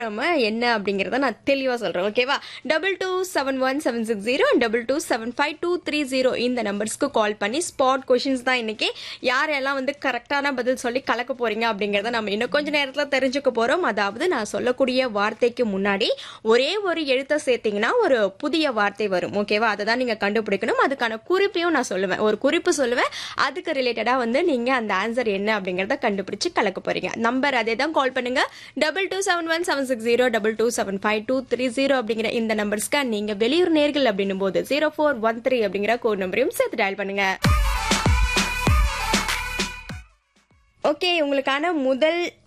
நம்ம என்ன அப்படிங்கறத நான் தெளிவா சொல்றேன் ஓகேவா double two seven one seven six zero double two seven five two three zero இந்த நம்பர்ஸ்க்கு கால் பண்ணி ஸ்பாட் கொஷின்ஸ் தான் இன்னைக்கு யாரெல்லாம் வந்து கரெக்டான பதில் சொல்லி கலக்க போறீங்க அப்படிங்கறத நம்ம இன்னும் கொஞ்ச நேரத்துல தெரிஞ்சுக்க போறோம் அதாவது நான் சொல்லக்கூடிய வார்த்தைக்கு முன்னாடி ஒரே ஒரு எழுத்தை சேர்த்தீங்கன்னா ஒரு புதிய வார்த்தை வரும் ஓகேவா அதை தான் நீங்க கண்டுபிடிக்கணும் அதுக்கான குறிப்பையும் நான் சொல்லுவேன் ஒரு குறிப்பு சொல்லுவேன் அதுக்கு ரிலேட்டடா வந்து நீங்க அந்த ஆன்சர் என்ன அப்படிங்கறத கண்டுபிடிச்சு கலக்க போறீங்க நம்பர் அதே தான் கால் பண்ணுங்க double two seven one seven six zero double two seven five two three zero அப்படிங்கிற இந்த நம்பர்ஸ்க்கு நீங்க வெளியூர் நேர்கள் அப்படின்னும் போது ஜீரோ ஃபோர் ஒன் த்ரீ அப்படிங்கிற கோட் நம்பரையும் சேர்த்து டயல் பண்ணுங்க ஓகே உங்களுக்கான முதல்